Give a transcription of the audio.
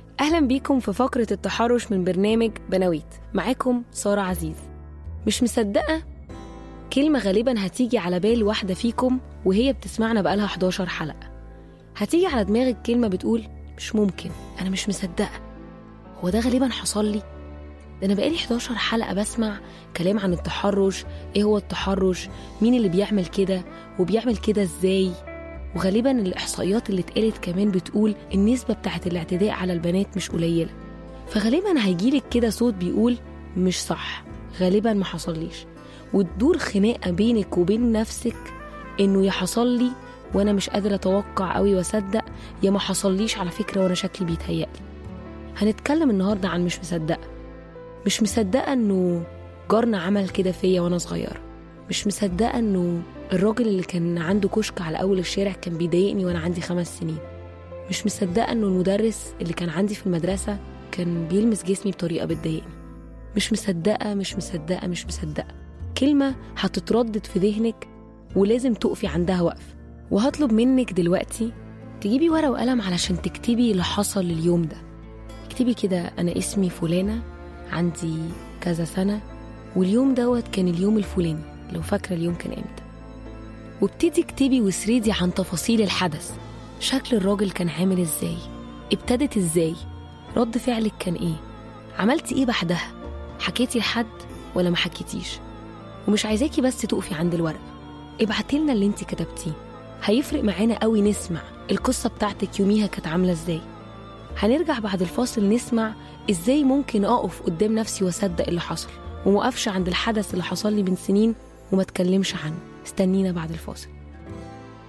أهلا بيكم في فقرة التحرش من برنامج بناويت معاكم سارة عزيز مش مصدقة كلمة غالبا هتيجي على بال واحدة فيكم وهي بتسمعنا بقالها 11 حلقة هتيجي على دماغك كلمة بتقول مش ممكن أنا مش مصدقة هو ده غالبا حصل لي ده أنا بقالي 11 حلقة بسمع كلام عن التحرش إيه هو التحرش مين اللي بيعمل كده وبيعمل كده إزاي وغالبا الإحصائيات اللي اتقالت كمان بتقول النسبة بتاعت الاعتداء على البنات مش قليلة فغالبا هيجيلك كده صوت بيقول مش صح غالبا ما حصليش وتدور خناقة بينك وبين نفسك إنه يا حصل لي وأنا مش قادرة أتوقع أوي وأصدق يا ما حصليش على فكرة وأنا شكلي بيتهيألي هنتكلم النهاردة عن مش مصدقة مش مصدقة إنه جارنا عمل كده فيا وأنا صغيرة مش مصدقة إنه الراجل اللي كان عنده كشك على أول الشارع كان بيضايقني وأنا عندي خمس سنين مش مصدقة إنه المدرس اللي كان عندي في المدرسة كان بيلمس جسمي بطريقة بتضايقني مش مصدقة مش مصدقة مش مصدقة كلمة هتتردد في ذهنك ولازم تقفي عندها وقف وهطلب منك دلوقتي تجيبي ورقة وقلم علشان تكتبي اللي حصل اليوم ده اكتبي كده أنا اسمي فلانة عندي كذا سنة واليوم دوت كان اليوم الفلاني لو فاكرة اليوم كان امتى وابتدي اكتبي واسردي عن تفاصيل الحدث شكل الراجل كان عامل ازاي ابتدت ازاي رد فعلك كان ايه عملتي ايه بعدها حكيتي لحد ولا ما حكيتيش ومش عايزاكي بس تقفي عند الورقة ابعتي لنا اللي انت كتبتيه هيفرق معانا قوي نسمع القصة بتاعتك يوميها كانت عاملة ازاي هنرجع بعد الفاصل نسمع ازاي ممكن اقف قدام نفسي واصدق اللي حصل وموقفش عند الحدث اللي حصل لي من سنين وما اتكلمش عنه استنينا بعد الفاصل